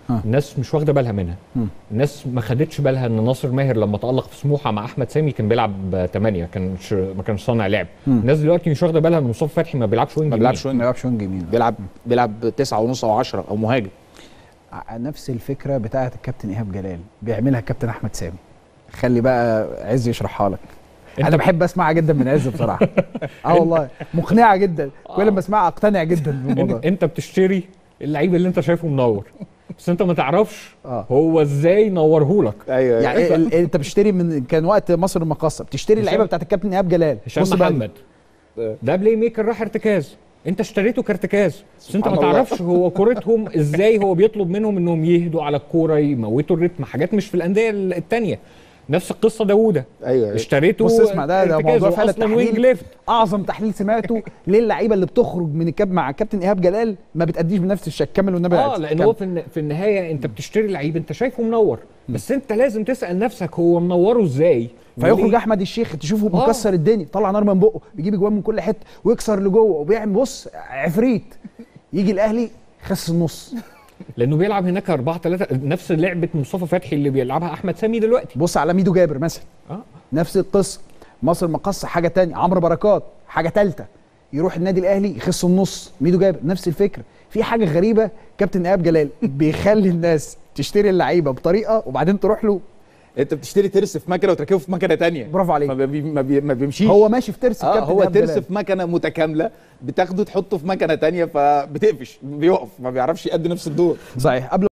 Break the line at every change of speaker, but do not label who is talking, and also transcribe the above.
ها.
الناس مش واخده بالها منها
مم.
الناس ما خدتش بالها ان ناصر ماهر لما تالق في سموحه مع احمد سامي كان بيلعب 8 كانش ما كانش صانع لعب
مم.
الناس دلوقتي مش واخده بالها ان مصطفى فتحي ما بيلعبش وينج
ما
يمين.
بيلعبش
ما
وينج
يلعبش وينج يمين
بيلعب بيلعب تسعة ونص او 10 او مهاجم
ع- نفس الفكره بتاعه الكابتن ايهاب جلال بيعملها الكابتن احمد سامي خلي بقى عز يشرحها لك انا بحب اسمعها جدا من عز بصراحه اه والله مقنعه جدا كل ما اسمعها اقتنع جدا بالموضوع
إن- انت بتشتري اللعيب اللي انت شايفه منور بس انت ما تعرفش
اه
هو ازاي نورهولك
ايوه
يعني ال- انت بتشتري من كان وقت مصر المقاصه بتشتري اللعيبه بتاعت الكابتن ايهاب جلال
هشام
بص بقى
محمد ده بلاي ميكر راح ارتكاز انت اشتريته كارتكاز بس انت ما
سبحان الله.
تعرفش هو كورتهم ازاي هو بيطلب منهم انهم يهدوا على الكوره يموتوا الريتم حاجات مش في الانديه الثانيه نفس القصه داوده
ايوه
اشتريته
بص اسمع ده ده
ارتكاز،
موضوع
هو
فعلا
اصلا وينج
تحليل
ليفت
اعظم تحليل سمعته ليه اللعيبه اللي بتخرج من الكاب مع الكابتن ايهاب جلال ما بتاديش بنفس الشكل كمل والنبي يا
اه
عز.
لان
كمل.
هو في الن- في النهايه انت بتشتري لعيب انت شايفه منور بس انت لازم تسال نفسك هو منوره ازاي
فيخرج
وليه؟
احمد الشيخ تشوفه
آه.
مكسر الدنيا طلع نار من بقه بيجيب اجوان من كل حته ويكسر لجوه وبيعمل بص عفريت يجي الاهلي خس النص
لانه بيلعب هناك 4 3 نفس لعبه مصطفى فتحي اللي بيلعبها احمد سامي دلوقتي
بص على ميدو جابر مثلا
اه
نفس القصه مصر المقصه حاجه تانية عمرو بركات حاجه ثالثه يروح النادي الاهلي يخس النص ميدو جابر نفس الفكره في حاجه غريبه كابتن ايهاب جلال بيخلي الناس تشتري اللعيبه بطريقه وبعدين تروح له
انت بتشتري ترس في مكنه وتركبه في مكنه تانية
برافو عليك
ما, بي ما, بي ما بيمشيش
هو ماشي في ترس
اه
الكابتن
هو
إيهاب
ترس
جلال.
في مكنه متكامله بتاخده تحطه في مكنه تانية فبتقفش بيقف ما بيعرفش يأدي نفس الدور
صحيح قبل